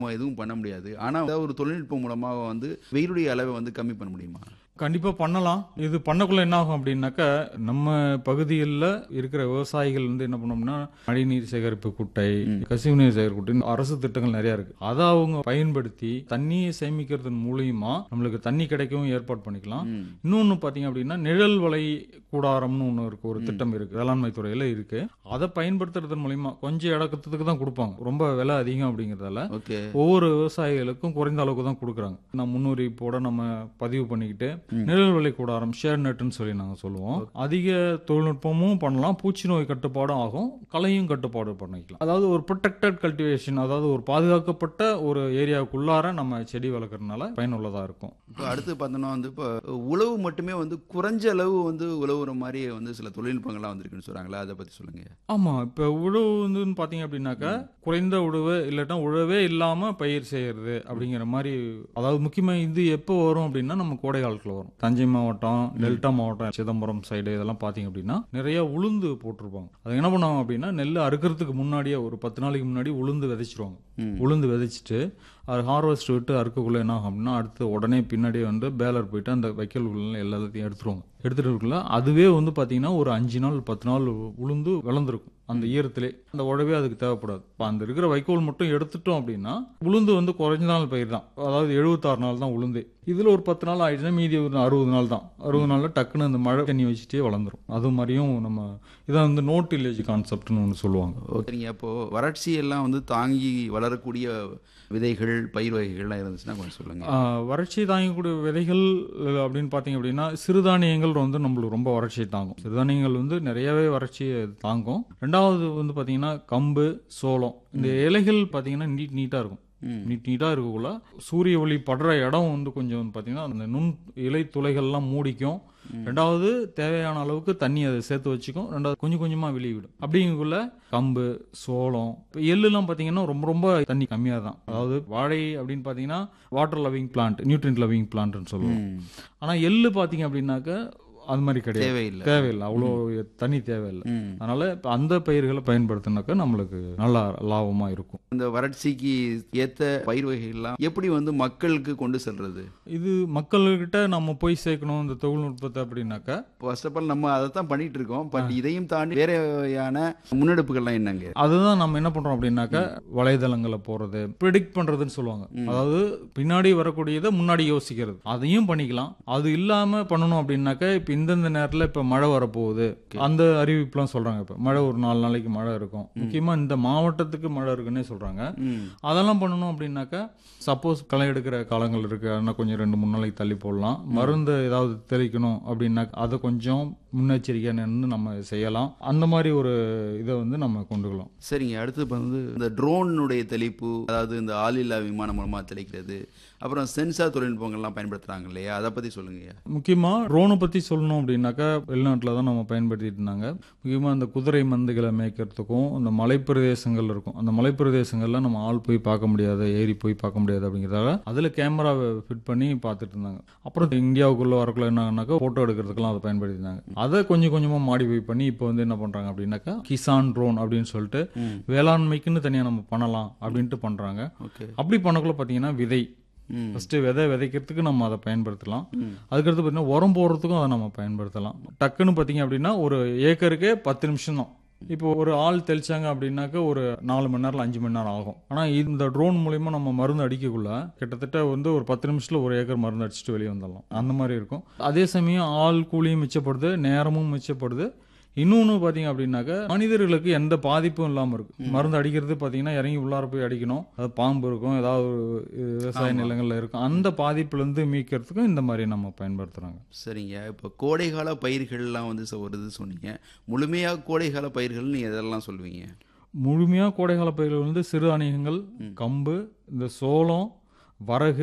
நம்ம எதுவும் பண்ண முடியாது ஆனா ஏதாவது ஒரு தொழில்நுட்பம் மூலமா வந்து வெயிலுடைய அளவை வந்து கம்மி பண்ண முடியுமா கண்டிப்பா பண்ணலாம் இது பண்ணக்குள்ள என்ன ஆகும் அப்படின்னாக்கா நம்ம பகுதிகளில் இருக்கிற விவசாயிகள் வந்து என்ன பண்ணோம்னா மழைநீர் சேகரிப்பு குட்டை கசிவு நீர் சேகரிப்பு குட்டை அரசு திட்டங்கள் நிறைய இருக்கு அதை அவங்க பயன்படுத்தி தண்ணியை சேமிக்கிறதன் மூலியமா நம்மளுக்கு தண்ணி கிடைக்கவும் ஏற்பாடு பண்ணிக்கலாம் இன்னொன்னு பாத்தீங்க அப்படின்னா நிழல் வலை கூடாரம்னு ஒன்று இருக்கு ஒரு திட்டம் இருக்கு வேளாண்மை துறையில இருக்கு அதை பயன்படுத்துறதன் மூலியமா கொஞ்சம் இடக்கத்துக்கு தான் கொடுப்பாங்க ரொம்ப விலை அதிகம் அப்படிங்கறதால ஓகே ஒவ்வொரு விவசாயிகளுக்கும் குறைந்த அளவுக்கு தான் கொடுக்குறாங்க நான் முன்னறிவிப்போட நம்ம பதிவு பண்ணிக்கிட்டு நிழல் விலை கூடாரம் ஷேர் நெட்னு சொல்லி நாங்க சொல்லுவோம் அதிக தொழில்நுட்பமும் பண்ணலாம் பூச்சி நோய் கட்டுப்பாடும் ஆகும் களையும் கட்டுப்பாடு பண்ணிக்கலாம் அதாவது ஒரு ப்ரொடெக்டட் கல்டிவேஷன் அதாவது ஒரு பாதுகாக்கப்பட்ட ஒரு ஏரியாவுக்குள்ளார நம்ம செடி வளர்க்கறதுனால பயனுள்ளதா இருக்கும் இப்போ அடுத்து பார்த்தோம்னா வந்து இப்போ உழவு மட்டுமே வந்து குறைஞ்ச அளவு வந்து உழவுற மாதிரி வந்து சில தொழில்நுட்பங்கள்லாம் வந்திருக்குன்னு சொல்றாங்களா அதை பத்தி சொல்லுங்க ஆமா இப்ப உழவு வந்து பாத்தீங்க அப்படின்னாக்கா குறைந்த உழவு இல்லாட்டா உழவே இல்லாம பயிர் செய்யறது அப்படிங்கிற மாதிரி அதாவது முக்கியமா இது எப்போ வரும் அப்படின்னா நம்ம கோடை காலத்துல வரும் தஞ்சை மாவட்டம் டெல்டா மாவட்டம் சிதம்பரம் சைடு இதெல்லாம் பாத்தீங்க அப்படின்னா நிறைய உளுந்து போட்டிருப்பாங்க அது என்ன பண்ணுவாங்க அப்படின்னா நெல் அறுக்கிறதுக்கு முன்னாடியே ஒரு பத்து நாளைக்கு முன்னாடி உளுந்து விதைச்சிருவாங்க உளுந்து விதைச்சிட்டு அது ஹார்வெஸ்ட் விட்டு அறுக்கக்குள்ள என்ன ஆகும் அப்படின்னா அடுத்து உடனே பின்னாடியே வந்து பேலர் போயிட்டு அந்த வைக்கல் உள்ள எல்லாத்தையும் எடுத்துருவாங்க எடுத்துட்டு இருக்குள்ள அதுவே வந்து பாத்தீங்கன்னா ஒரு அஞ்சு நாள் பத்து நாள் உளுந்து விளந்திருக்கும் அந்த ஈரத்திலே அந்த உழவே அதுக்கு தேவைப்படாது இப்போ அந்த இருக்கிற வைக்கோல் மட்டும் எடுத்துட்டோம் அப்படின்னா உளுந்து வந்து குறைஞ்ச நாள் பயிர் தான் அதாவது எழுபத்தாறு நாள் தான் உளுந்தே இதுல ஒரு பத்து நாள் ஆயிடுச்சுன்னா மீதி ஒரு அறுபது நாள் தான் அறுபது நாள்ல டக்குன்னு அந்த மழை தண்ணி வச்சுட்டே வளர்ந்துரும் அது மாதிரியும் நம்ம இதான் வந்து நோட் வில்லேஜ் கான்செப்ட்னு ஒன்று சொல்லுவாங்க சரிங்க அப்போ வறட்சி எல்லாம் வந்து தாங்கி வளரக்கூடிய விதைகள் பயிர் வகைகள்லாம் இருந்துச்சுன்னா கொஞ்சம் சொல்லுங்க ஆஹ் வறட்சி தாங்கக்கூடிய விதைகள் அஹ் அப்படின்னு பார்த்தீங்க அப்படின்னா சிறுதானியங்கள் வந்து நம்மளுக்கு ரொம்ப வறட்சியை தாங்கும் சிறுதானியங்கள் வந்து நிறையவே வறட்சியை தாங்கும் ரெண்டாவது வந்து பார்த்தீங்கன்னா கம்பு சோளம் இந்த இலைகள் பார்த்தீங்கன்னா நீட் நீட்டாக இருக்கும் நீட் நீட்டாக இருக்கக்குள்ள சூரிய ஒளி படுற இடம் வந்து கொஞ்சம் வந்து பார்த்தீங்கன்னா அந்த நுண் இலை துளைகள்லாம் மூடிக்கும் ரெண்டாவது தேவையான அளவுக்கு தண்ணி அதை சேர்த்து வச்சுக்கும் ரெண்டாவது கொஞ்சம் கொஞ்சமாக வெளியே விடும் அப்படிங்கக்குள்ள கம்பு சோளம் இப்போ எள்ளுலாம் பார்த்தீங்கன்னா ரொம்ப ரொம்ப தண்ணி கம்மியாக தான் அதாவது வாழை அப்படின்னு பார்த்தீங்கன்னா water loving plant nutrient loving பிளான்ட்னு சொல்லுவோம் ஆனால் எள்ளு பார்த்தீங்க அப்படின்னாக்க அது மாதிரி கிடையாது தேவையில்லை தேவையில்லை அவ்வளோ தண்ணி தேவையில்லை அதனால இப்ப அந்த பயிர்களை பயன்படுத்தினாக்க நம்மளுக்கு நல்லா லாபமா இருக்கும் இந்த வறட்சிக்கு ஏத்த பயிர் வகைகள்லாம் எப்படி வந்து மக்களுக்கு கொண்டு செல்றது இது மக்கள்கிட்ட நம்ம போய் சேர்க்கணும் இந்த தொழில்நுட்பத்தை அப்படின்னாக்கா ஃபர்ஸ்ட் ஆஃப் ஆல் நம்ம அதை தான் பண்ணிட்டு இருக்கோம் பட் இதையும் தாண்டி வேற வகையான முன்னெடுப்புகள்லாம் என்னங்க அதுதான் நம்ம என்ன பண்றோம் அப்படின்னாக்கா வலைதளங்களை போறது ப்ரிடிக்ட் பண்றதுன்னு சொல்லுவாங்க அதாவது பின்னாடி வரக்கூடியதை முன்னாடி யோசிக்கிறது அதையும் பண்ணிக்கலாம் அது இல்லாம பண்ணணும் அப்படின்னாக்கா இப்ப இந்தந்த நேரத்துல இப்ப மழை வரப்போகுது அந்த அறிவிப்புலாம் சொல்றாங்க இப்ப மழை ஒரு நாலு நாளைக்கு மழை இருக்கும் முக்கியமா இந்த மாவட்டத்துக்கு மழை இருக்குன்னே சொல்றாங்க அதெல்லாம் பண்ணணும் அப்படின்னாக்கா சப்போஸ் களை எடுக்கிற காலங்கள் இருக்கு அதனால் கொஞ்சம் ரெண்டு மூணு நாளைக்கு தள்ளி போடலாம் மருந்து ஏதாவது தெளிக்கணும் அப்படின்னா அதை கொஞ்சம் முன்னெச்சரிக்கையாக நின்று நம்ம செய்யலாம் அந்த மாதிரி ஒரு இதை வந்து நம்ம கொண்டுக்கலாம் சரிங்க அடுத்து இப்ப வந்து இந்த ட்ரோனுடைய தெளிப்பு அதாவது இந்த ஆளில்லா விமானம் மூலமா தெளிக்கிறது அப்புறம் சென்சார் தொழில்நுட்பங்கள்லாம் பயன்படுத்துறாங்க இல்லையா அதை பத்தி சொல்லுங்க முக்கியமாக ட்ரோனை பற்றி சொல்லணும் அப்படின்னாக்கா வெளிநாட்டில் தான் நம்ம பயன்படுத்திட்டு இருந்தாங்க முக்கியமாக அந்த குதிரை மந்துகளை மேய்க்கிறதுக்கும் அந்த மலைப்பிரதேசங்கள் இருக்கும் அந்த மலைப்பிரதேசங்களில் நம்ம ஆள் போய் பார்க்க முடியாது ஏறி போய் பார்க்க முடியாது அப்படிங்கிறதால அதில் கேமராவை ஃபிட் பண்ணி பார்த்துட்டு இருந்தாங்க அப்புறம் இந்தியாவுக்குள்ளே வரக்குள்ள என்னன்னாக்கா ஃபோட்டோ எடுக்கிறதுக்கெல்லாம் அதை பயன்படுத்தினாங்க அதை கொஞ்சம் கொஞ்சமாக மாடிஃபை பண்ணி இப்போ வந்து என்ன பண்ணுறாங்க அப்படின்னாக்கா கிசான் ட்ரோன் அப்படின்னு சொல்லிட்டு வேளாண்மைக்குன்னு தனியாக நம்ம பண்ணலாம் அப்படின்ட்டு பண்ணுறாங்க ஓகே அப்படி பண்ணக்குள்ள பார்த்தீங்கன்னா விதை ம். ஃபர்ஸ்ட் விதை விதைக்கிறதுக்கு நம்ம அதை பயன்படுத்தலாம் அதுக்கடுத்து பார்த்தீங்கன்னா உரம் போடுறதுக்கும் அதை நம்ம பயன்படுத்தலாம் டக்குன்னு பார்த்தீங்க அப்படின்னா ஒரு ஏக்கருக்கே பத்து நிமிஷம் தான் இப்போ ஒரு ஆள் தெளிச்சாங்க அப்படின்னாக்க ஒரு நாலு மணி நேரம் அஞ்சு மணி நேரம் ஆகும் ஆனால் இந்த ட்ரோன் மூலியமா நம்ம மருந்து அடிக்கக்குள்ள கிட்டத்தட்ட வந்து ஒரு பத்து நிமிஷத்துல ஒரு ஏக்கர் மருந்து அடிச்சுட்டு வெளியே வந்துடலாம் அந்த மாதிரி இருக்கும் அதே சமயம் ஆள் கூலியும் மிச்சப்படுது நேரமும் மிச்சப்படுது இன்னொன்று பார்த்தீங்க அப்படின்னாக்க மனிதர்களுக்கு எந்த பாதிப்பும் இல்லாமல் இருக்கு மருந்து அடிக்கிறது பார்த்தீங்கன்னா இறங்கி உள்ளார போய் அடிக்கணும் அது பாம்பு இருக்கும் ஏதாவது ஒரு விவசாய நிலங்கள்ல இருக்கும் அந்த பாதிப்புலேருந்து மீட்கிறதுக்கும் இந்த மாதிரி நம்ம பயன்படுத்துகிறாங்க சரிங்க இப்போ கோடைகால பயிர்கள்லாம் வந்து சொ- ஒரு இது சொன்னீங்க முழுமையாக கோடைகால பயிர்கள் நீங்க எதெல்லாம் சொல்லுவீங்க முழுமையாக கோடைக்கால பயிர்கள் வந்து சிறுதானியங்கள் கம்பு இந்த சோளம் வரகு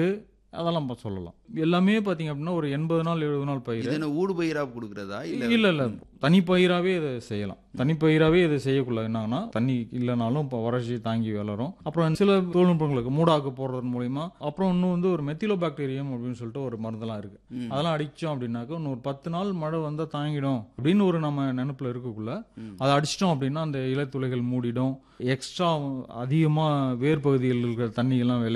அதெல்லாம் ப- சொல்லலாம் எல்லாமே பார்த்தீங்க அப்படின்னா ஒரு எண்பது நாள் எழுபது நாள் பயிர் இது என்ன ஊடு பயிரா கொடுக்கறதா இல்ல இல்ல இல்ல தனிப்பயிராவே இதை செய்யலாம் தனிப்பயிராவே இதை செய்யக்குள்ள என்னன்னா தண்ணி இல்லைனாலும் இப்போ வறட்சி தாங்கி வளரும் அப்புறம் சில தொழில்நுட்பங்களுக்கு மூடாக்கு போடுறது மூலியமா அப்புறம் இன்னும் வந்து ஒரு மெத்திலோ பாக்டீரியம் அப்படின்னு சொல்லிட்டு ஒரு மருந்தெல்லாம் இருக்கு ம். அதெல்லாம் அடிச்சோம் அப்படின்னாக்க இன்னும் ஒரு பத்து நாள் மழை வந்தா தாங்கிடும் அப்படின்னு ஒரு நம்ம நினைப்புல இருக்கக்குள்ள ம். அதை அடிச்சிட்டோம் அப்படின்னா அந்த இலைத்துளைகள் மூடிடும் எக்ஸ்ட்ரா அதிகமா வேர் பகுதியில் இருக்கிற தண்ணி எல்லாம்